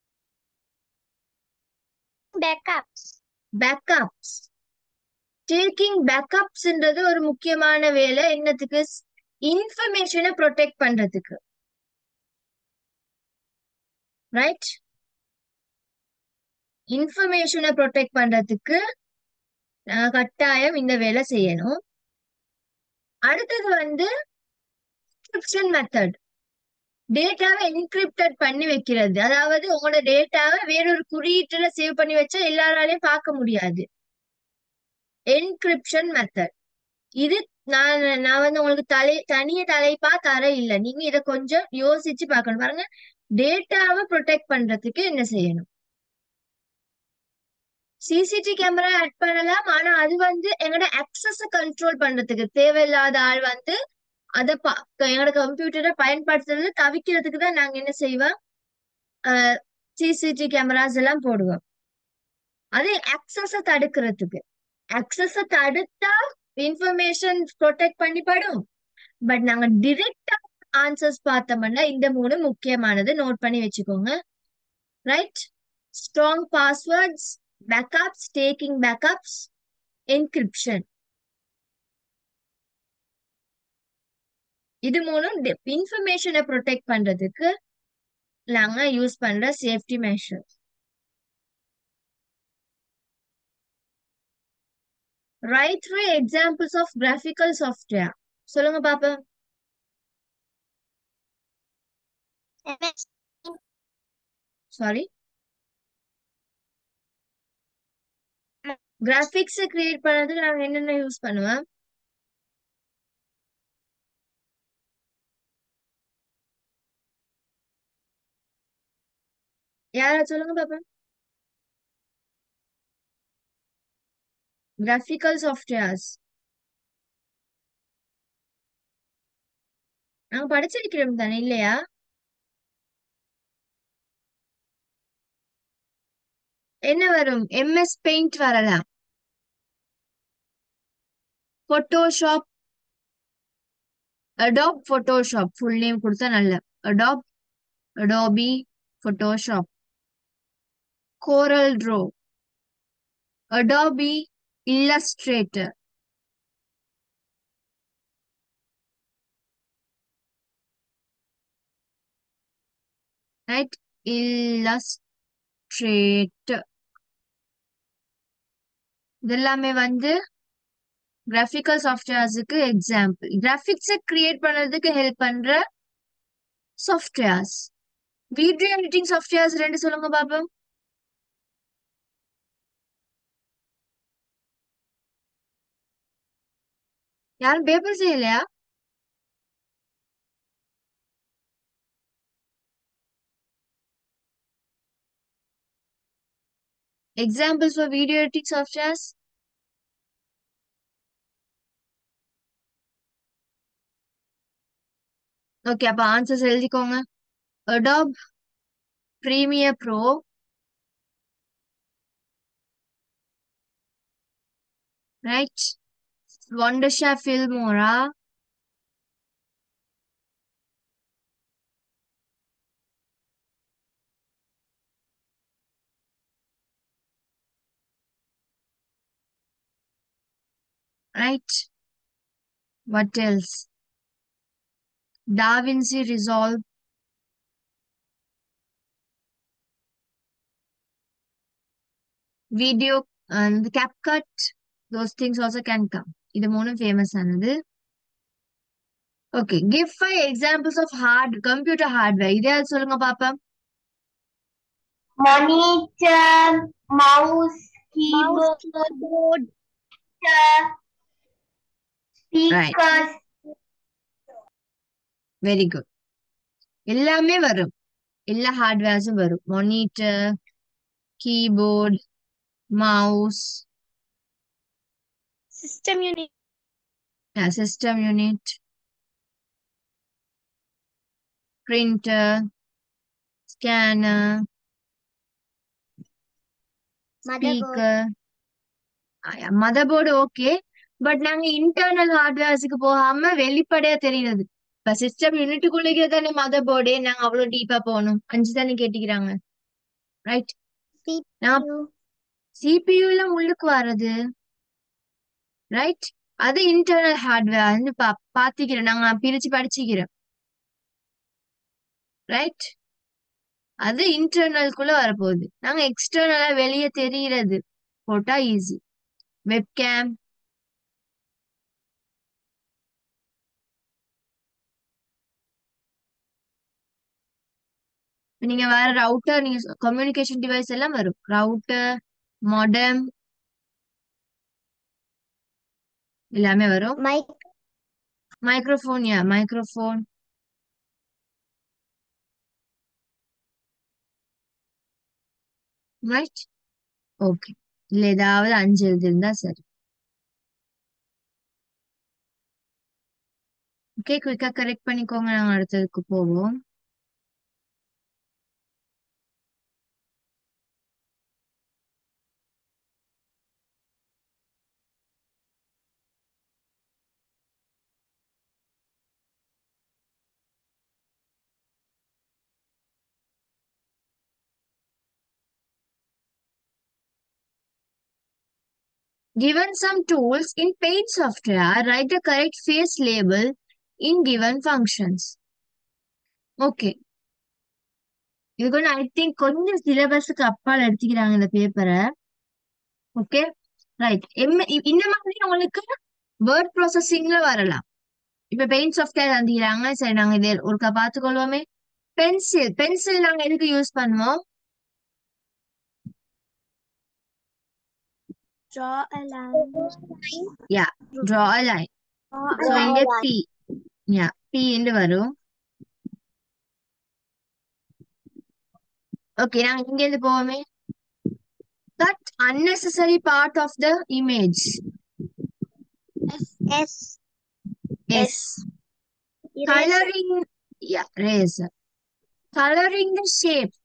Backups. பேக்கப்ஸ் டேக்கிங் பேக்கப்ஸ்ன்றது ஒரு முக்கியமான வேலை என்னத்துக்கு இன்ஃபர்மேஷனை ப்ரொடெக்ட் பண்றதுக்கு ரைட் இன்ஃபர்மேஷனை ப்ரொடெக்ட் பண்றதுக்கு நாங்க கட்டாயம் இந்த வேலை செய்யணும் அடுத்தது வந்து என்கிரிப்ஷன் மெத்தட் டேட்டாவை என்கிரிப்டட் பண்ணி வைக்கிறது அதாவது உங்களோட டேட்டாவை வேறொரு குறியீட்டுல சேவ் பண்ணி வச்சா எல்லாராலையும் பார்க்க முடியாது என்கிரிப்ஷன் மெத்தட் இது நான் நான் வந்து உங்களுக்கு தலை தனிய தலைப்பா தர இல்ல நீங்க இத கொஞ்சம் யோசிச்சு பார்க்கணும் பாருங்க டேட்டாவை ப்ரொடெக்ட் பண்றதுக்கு என்ன செய்யணும் சிசிடி கேமரா ஆட் பண்ணலாம் ஆனா அது வந்து எங்களோட அக்சஸ கண்ட்ரோல் பண்றதுக்கு தேவையில்லாத ஆள் வந்து அத பா- எங்களோட கம்ப்யூட்டரை பயன்படுத்துறது தவிக்கிறதுக்கு தான் நாங்க என்ன செய்வோம் சிசிடி கேமராஸ் எல்லாம் போடுவோம் அது அக்சஸ தடுக்கிறதுக்கு அக்சஸ தடுத்தா இன்ஃபர்மேஷன் ப்ரொடெக்ட் பண்ணிப்படும் பட் நாங்க டிரெக்டா ஆன்சர்ஸ் பார்த்தோம்னா இந்த மூணு முக்கியமானது நோட் பண்ணி வச்சுக்கோங்க right strong passwords backups taking backups encryption இது மூணும் இன்ஃபர்மேஷனை ப்ரொடெக்ட் பண்றதுக்கு நாங்க யூஸ் பண்ற safety measure right three examples of graphical software சொல்லுங்க பாப்போம் MS சாரி கிராஃபிக்ஸ் கிரியேட் பண்ணதுக்கு நாங்க என்னென்ன யூஸ் பண்ணுவோம் யாரா சொல்லுங்க பாப்போம் கிராஃபிக்கல் சாஃப்ட்வேர்ஸ் நாங்க படிச்சிருக்கிறோம் தானே இல்லையா என்ன வரும் எம்எஸ் பெயிண்ட் வரலாம் Photoshop Adobe Photoshop full name கொடுத்தா நல்ல Adobe Adobe Photoshop Corel Draw Adobe Illustrator right Illustrator இதெல்லாமே வந்து கிராஃபிக்கல் சாஃப்ட்வேர்ஸுக்கு எக்ஸாம்பிள் கிராஃபிக்ஸை கிரியேட் பண்றதுக்கு ஹெல்ப் பண்ற சாஃப்ட்வேர்ஸ் வீடியோ எடிட்டிங் சாஃப்ட்வேர்ஸ் ரெண்டு சொல்லுங்க பாப்போம் யாரும் பேப்பர் செய்யலையா examples for video editing softwares okay அப்ப ஆன்சர்ஸ் எழுதிக்கோங்க Adobe Premiere Pro right Wondershare Filmora, right? What else? DaVinci Resolve, video and CapCut, those things also can come. இது மூணும் ஃபேமஸ் ஆனது okay give five examples of hard computer hardware இதையாவது சொல்லுங்க பாப்போம் monitor, mouse, mouse, keyboard, keyboard, speakers, very good எல்லாமே வரும் எல்லா ஹார்ட்வேர்ஸும் வரும் monitor keyboard mouse System unit. System unit printer scanner Motherboard. Speaker motherboard okay but நாங்க இன்டர்னல் ஹார்ட்வேர்ஸுக்கு போகாம வெளிப்படையா தெரியுது இப்ப சிஸ்டம் யூனிட்டுக்குள்ளே தானே மதர் போர்டே நாங்க அவ்வளவு டீப்பா போகணும் அஞ்சு தானே கேட்டிக்கிறாங்க ரைட் நான் CPU. சிபியூல உள்ளுக்கு வர்றது ரைட் அது இன்டர்னல் ஹார்ட்வேர் பா பாத்திக்கிறோம் நாங்க பிரிச்சு படிச்சுக்கிறோம் ரைட் அது இன்டர்னல்குள்ள வரப்போகுது நாங்க எக்ஸ்டர்னலா வெளியே தெரிகிறது போட்டா ஈஸி வெப்கேம் நீங்க வேற ரவுட்டர் நீங்க கம்யூனிகேஷன் டிவைஸ் எல்லாம் வரும் ரவுட்டர் மாடem எல்லாமே வரும் Mic. Microphone yeah microphone right okay இல்ல ஏதாவது அஞ்சு எழுதிருந்தா சரி ஓகே குயிக்கா கரெக்ட் பண்ணிக்கோங்க நாங்க அடுத்ததுக்கு போவோம் Given some tools in paid software, write the correct face label in given functions. Okay இது கொஞ்சம் ஐ திங்க் கொஞ்சம் சிலபஸுக்கு அப்பால் எடுத்துக்கிறாங்க இந்த பேப்பரை ஓகே ரைட் இந்த மாதிரி உங்களுக்கு வேர்ட் ப்ராசஸிங்ல வரலாம் இப்ப பெயிண்ட் சாஃப்ட்வேர் தந்துக்கிறாங்க சரி நாங்க இதை ஒருக்கா பார்த்துக்கொள்வோமே பென்சில் பென்சில் நாங்க எதுக்கு யூஸ் பண்ணுவோம் Draw a line. Yeah draw a line Draw a so இங்க line. p யா p என்று வரும் ஓகே நாங்க இங்க இருந்து போவோமே cut unnecessary part of the image S. yes Eraser. coloring yeah razor coloring the shape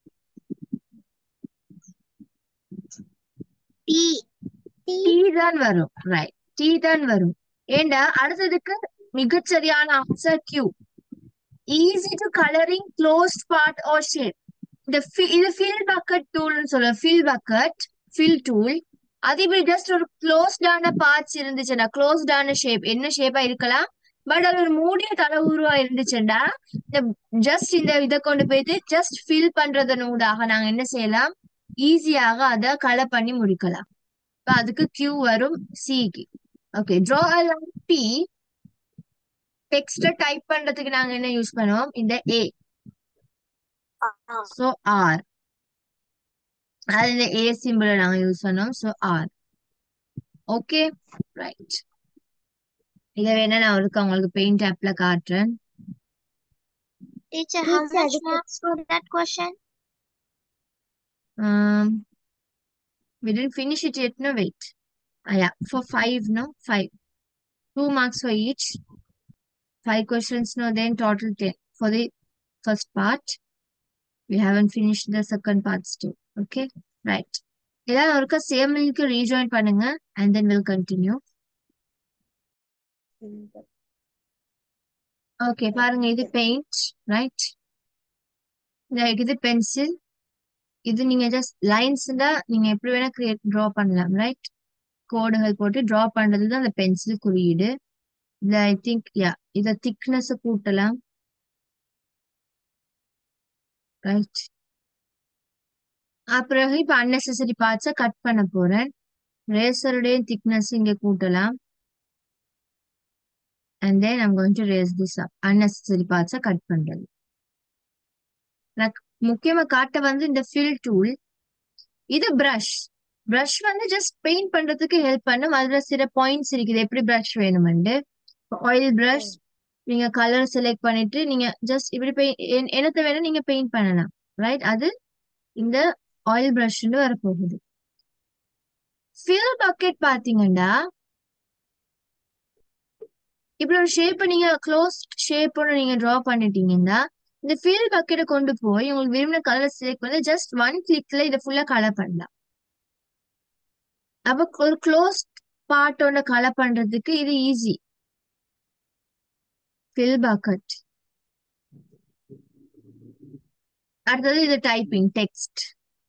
T. T. T தான் வரும் ரைட் T தான் வரும் ஏண்டா அடுத்ததுக்கு மிகச்சரியான answer Q easy to coloring closed part or shape இந்த fi- இது fill bucket டூல்னு சொல்ல fill bucket fill tool அது இப்படி ஜஸ்ட் ஒரு க்ளோஸ்டான பார்ட்ஸ் இருந்துச்சுன்னா க்ளோஸ்டான ஷேப் என்ன ஷேப்பா இருக்கலாம் பட் அது ஒரு மூடிய தலை உருவா இருந்துச்சுன்னா இந்த ஜஸ்ட் இந்த இதை கொண்டு போயிட்டு ஜஸ்ட் ஃபில் பண்றதன் ஊடாக நாங்க என்ன செய்யலாம் ஈஸியாக அதை கலர் பண்ணி முடிக்கலாம் இப்ப அதுக்கு Q வரும் சிக்கு ஓகே ட்ரா அ லைன் பி டெக்ஸ்ட டைப் பண்றதுக்கு நாங்க என்ன யூஸ் பண்ணுவோம் இந்த ஏ R. சோ ஆர் அது இந்த ஏ சிம்பிள நாங்க யூஸ் பண்ணோம் சோ ஆர் ஓகே ரைட் இத வேணா நான் ஒருக்க உங்களுக்கு பெயிண்ட் ஆப்ல காட்டுறேன் Teacher, how Teacher, much this is- marks for that question? um we didn't finish it yet no wait ah, yeah for five no five two marks for each five questions no then total ten for the first part we haven't finished the second part still okay right எல்லாரும் ஒருக்கா சேம் லிங்க் ரீஜாயின் பண்ணுங்க and then we'll continue okay பாருங்க இது பெயிண்ட் ரைட் இது பென்சில் இது நீங்க ஜஸ்ட் லைன்ஸ் நீங்க எப்படி வேணா கிரியேட் டிரா பண்ணலாம் ரைட் கோடுகள் போட்டு டிரா பண்றது தான் அந்த பென்சில் குறியீடு இதுல ஐ திங்க் யா இத திக்னஸ் கூட்டலாம் ரைட் அப்புறம் இப்ப அன்னெசரி பார்ட்ஸ கட் பண்ண போறேன் ரேசருடைய திக்னஸ் இங்க கூட்டலாம் and then I'm going to raise this up unnecessary parts அ கட் பண்றது எனக்கு முக்கியமா காட்ட வந்து இந்த ஃபில் டூல் இது பிரஷ் பிரஷ் வந்து ஜஸ்ட் பெயிண்ட் பண்றதுக்கு ஹெல்ப் பண்ணும் அதுல சில பாயிண்ட்ஸ் இருக்குது எப்படி பிரஷ் வேணுமெண்டு ஆயில் பிரஷ் நீங்க கலர் செலக்ட் பண்ணிட்டு நீங்க ஜஸ்ட் இப்படி பெயிண்ட் என்னத்தை வேணா நீங்க பெயிண்ட் பண்ணலாம் ரைட் அது இந்த ஆயில் ப்ரஷ்ன்னு வரப்போகுது ஃபில் பக்கெட் பாத்தீங்கன்னா இப்படி ஒரு ஷேப்பை நீங்க க்ளோஸ் ஷேப்போட நீங்க டிரா பண்ணிட்டீங்கன்னா இந்த ஃபில் பக்கெட்டை கொண்டு போய் உங்களுக்கு விரும்பின கலர் செலக்ட் பண்ணி ஜஸ்ட் ஒன் கிளிக்ல இதை ஃபுல்லா கலர் பண்ணலாம் அப்ப ஒரு க்ளோஸ் பார்ட்டோட கலர் பண்றதுக்கு இது ஈஸி ஃபில் பக்கெட் அடுத்தது இது டைப்பிங் டெக்ஸ்ட்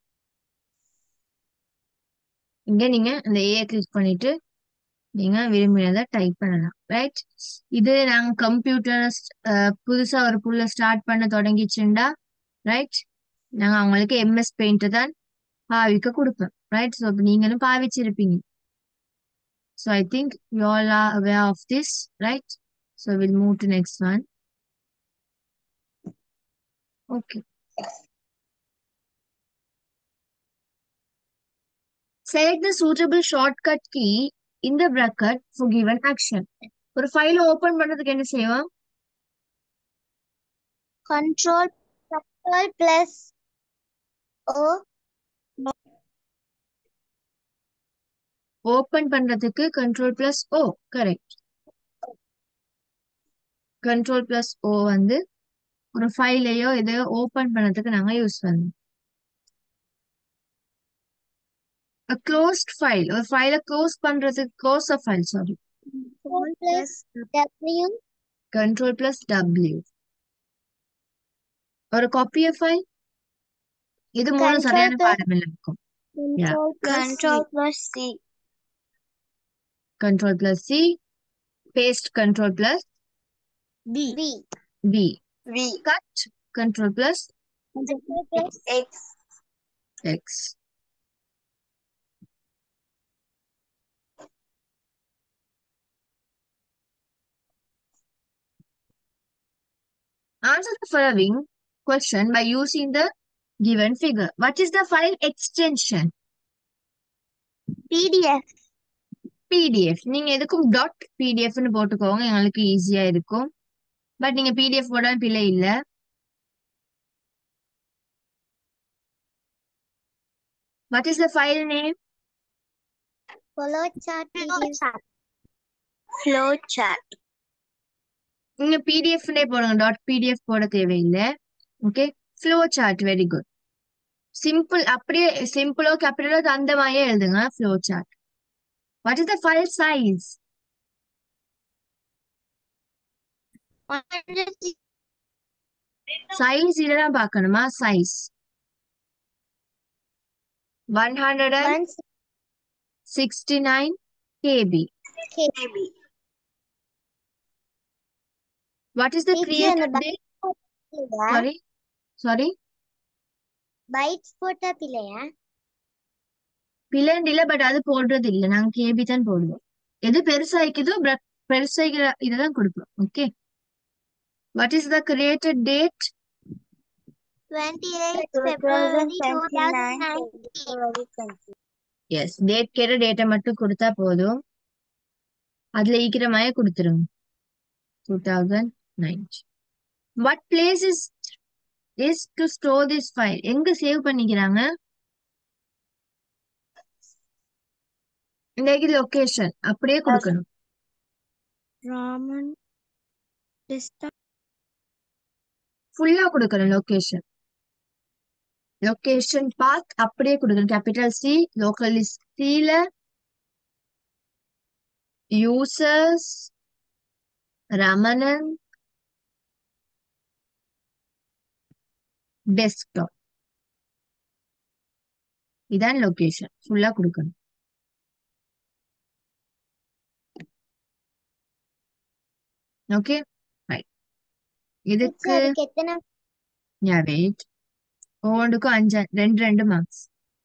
இங்க நீங்க அந்த ஏ கிளிக் பண்ணிட்டு நீங்க விரும்பினதை டைப் பண்ணலாம் ரைட் இது நாங்க கம்ப்யூட்டர் புதுசா ஒரு புள்ள ஸ்டார்ட் பண்ண தொடங்கிச்சுண்டா ரைட் நாங்க அவங்களுக்கு எம்எஸ் பெயிண்ட் தான் பாவிக்க கொடுப்போம் ரைட் ஸோ அப்ப நீங்களும் பாவிச்சிருப்பீங்க so I think you all are aware of this right so will move to next one okay Select the suitable shortcut key in the bracket for given action. ஒரு ஃபைல ஓபன் பண்றதுக்கு என்ன செய்வோம் Control Control plus O open பண்றதுக்கு control plus O correct control plus O வந்து ஒரு ஃபைலையோ இதையோ ஓபன் பண்ணதுக்கு நாங்க யூஸ் பண்ணுவோம் க்ளோஸ்ட் ஃபைல் ஒரு ஃபைலை க்ளோஸ் பண்றதுக்கு close a file sorry Control plus W control plus W ஒரு காப்பி ஃபைல் இது மூணு Control சரியான plus- பாடம் இருக்கும் Yeah. Control plus C control plus C paste control plus B B B V cut control plus Control plus X X Answer the following question by using the given figure. What is the file extension? PDF PDF நீங்க எதுக்கும் டாட் பிடிஎஃப்னு போட்டுக்கோங்க எங்களுக்கு ஈஸியா இருக்கும் பட் நீங்க பிடிஎஃப் போட பிழை இல்ல What is the file name? Flow chart PDF Flow chart நீங்க பிடிஎஃப்னே போடுங்க டாட் பிடிஎஃப் போட தேவையில்லை okay flow chart very good simple அப்படியே சிம்பிளோ கேபிட்டலோ அந்த மாதிரியே எழுதுங்க flow chart what is the file size 160 size இதெல்லாம் பார்க்கணுமா size one hundred and sixty nine KB KB what is the Teacher, அந்த created date sorry sorry bytes போட்டா பிள்ளையா பிளண்ட் இல்ல பட் அது போடுறது இல்ல நாங்க கேபி தான் போடுவோம் எது பெருசாய்க்குதோ பிர- பெருசாய்க்கிற இதுதான் கொடுப்போம் okay what is the created date 28 February 2019 yes date கேட்ட டேட்டை மட்டும் கொடுத்தா போதும் அதுல ஈக்கிற மாதிரி கொடுத்துருங்க two thousand nineteen what place is is to store this file எங்க சேவ் பண்ணிக்கிறாங்க இந்த லொகேஷன் அப்படியே கொடுக்கணும் ராமன் டெஸ்க்டாப் ஃபுல்லா கொடுக்கணும் லொகேஷன் லொகேஷன் பாத் அப்படியே கொடுக்கணும் கேபிட்டல் சி லோக்கல் சில யூசர்ஸ் ரமணன் டெஸ்க்டாப் இதான் லொகேஷன் ஃபுல்லா கொடுக்கணும் ஓகே ரைட் இதுக்கு அதுக்கு எத்தனை யா வெயிட் ஒவ்வொன்றுக்கும் அஞ்சு ரெண்டு ரெண்டு marks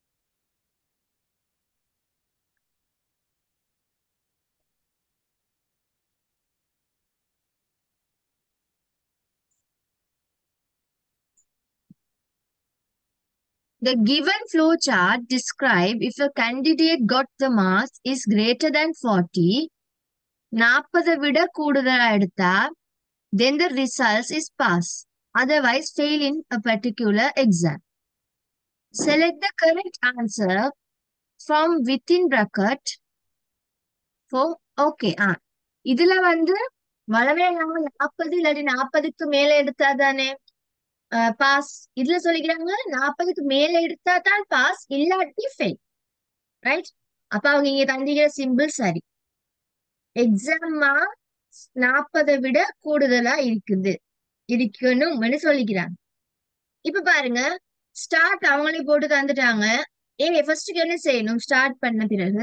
The given flow chart describe if a candidate got the marks is greater than 40 நாற்பதை விட கூடுதலா எடுத்தா then the results is pass. Otherwise, fail in a particular exam. Select the correct answer from within bracket for okay. ஆ இதுல வந்து வளமே இல்லாம நாற்பது இல்லாட்டி நாற்பதுக்கு மேல எடுத்தா தானே பாஸ் இதுல சொல்லிக்கிறாங்க நாற்பதுக்கு மேல எடுத்தா தான் பாஸ் இல்லாட்டி ஃபெயில் ரைட் அப்ப அவங்க இங்க தந்திக்கிற சிம்பிள் சரி எக்ஸாம் மார்க்ஸ் நாற்பதை விட கூடுதலா இருக்குது இருக்கணும்னு சொல்லிக்கிறாங்க இப்ப பாருங்க ஸ்டார்ட் அவங்களே போட்டு தந்துட்டாங்க ஏ ஃபர்ஸ்ட்டுக்கு என்ன செய்யணும் ஸ்டார்ட் பண்ண பிறகு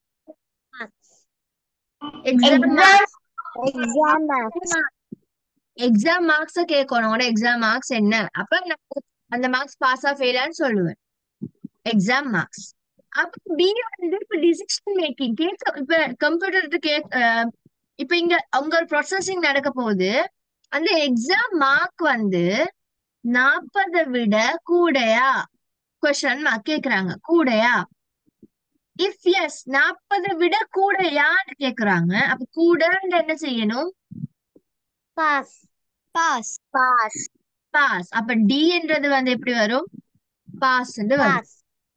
exam marks exam marks exam marks கேட்கணும் உங்களோட எக்ஸாம் மார்க்ஸ் என்ன அப்ப நான் அந்த மார்க்ஸ் பாஸா ஃபெயிலான்னு சொல்லுவேன் எக்ஸாம் மார்க்ஸ் அப்ப பி வந்து இப்ப டிசிஷன் மேக்கிங் கேட்க இப்ப கம்ப்யூட்டர் கே அஹ் இப்ப இங்க அங்க ஒரு ப்ராசஸிங் நடக்க போகுது அந்த எக்ஸாம் மார்க் வந்து நாற்பதை விட கூடயா கொஸ்டின் மார்க் கேக்குறாங்க கூடயா இஃப் எஸ் நாற்பதை விட கூடயான்னு கேக்குறாங்க அப்ப கூடன்னு என்ன செய்யணும் பாஸ் பாஸ் பாஸ் பாஸ் அப்ப டி என்றது வந்து எப்படி வரும் பாஸ் வரும் பாஸ்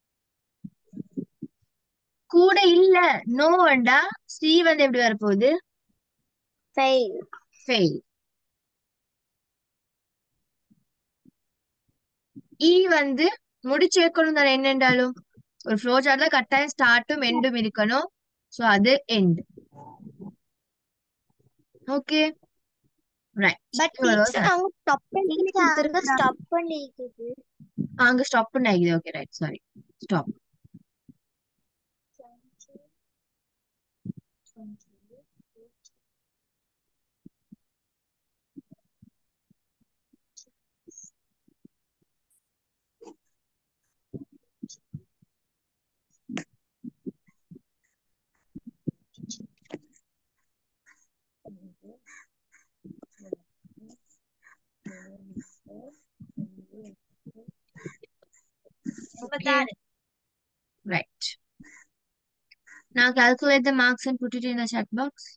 கூட இல்ல நோ வேண்டா சி வந்து எப்படி வரப்போகுது ஃபெயில் ஃபெயில் இ வந்து முடிச்சு வைக்கணும் தானே என்னென்றாலும் ஒரு ஃப்ளோ சார்ட்ல கட்டாயம் ஸ்டார்ட்டும் எண்டும் இருக்கணும் சோ அது end okay right but teacher அவங்க ஸ்டாப் பண்ணி அங்க ஸ்டாப் பண்ணிக்குது அங்க ஸ்டாப் பண்ணி ஆகிது okay right sorry stop Okay. Right. Now calculate the marks and put it in the chat box.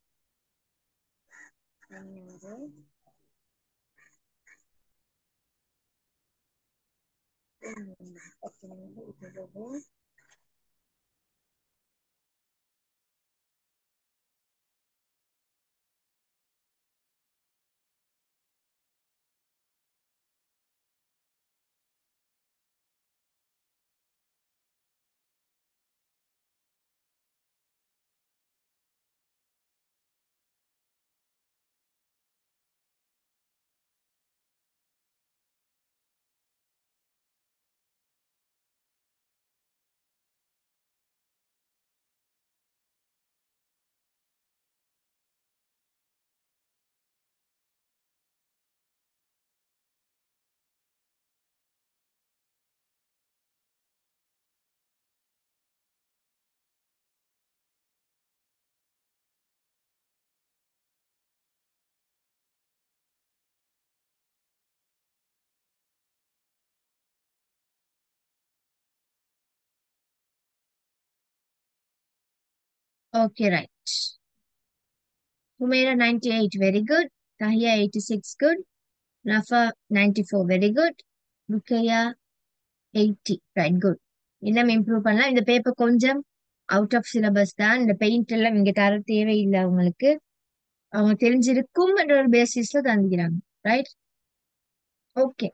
Okay, right. Humaira 98, very good. Tahia 86, good. Rafa 94, very good. Rukaya 80, right, good. இன்னும் இம்ப்ரூவ் பண்ணலாம் இந்த பேப்பர் கொஞ்சம் அவுட் ஆஃப் சிலபஸ் தான் இந்த பெயிண்ட் எல்லாம் இங்க தர தேவையில்லை அவங்களுக்கு அவங்க தெரிஞ்சிருக்கும் என்ற ஒரு பேசிஸ்ல தந்துக்கிறாங்க ரைட் ஓகே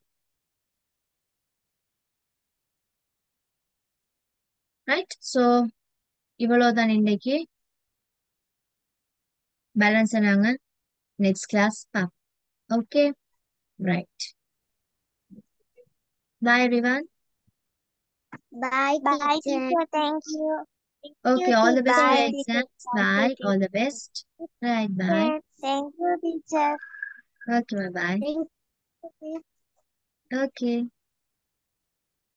ரைட் ஸோ இவ்வளவுதான் இன்னைக்கு பேலன்ஸ் நாங்க நெக்ஸ்ட் கிளாஸ் பார்ப்போம் okay right bye everyone Bye, Bye, teacher. teacher. Thank you. Okay, all the best for your Bye, teacher. exams. Bye, all the best. Right, bye. Thank you, teacher. Okay, bye bye. Thank you. Okay.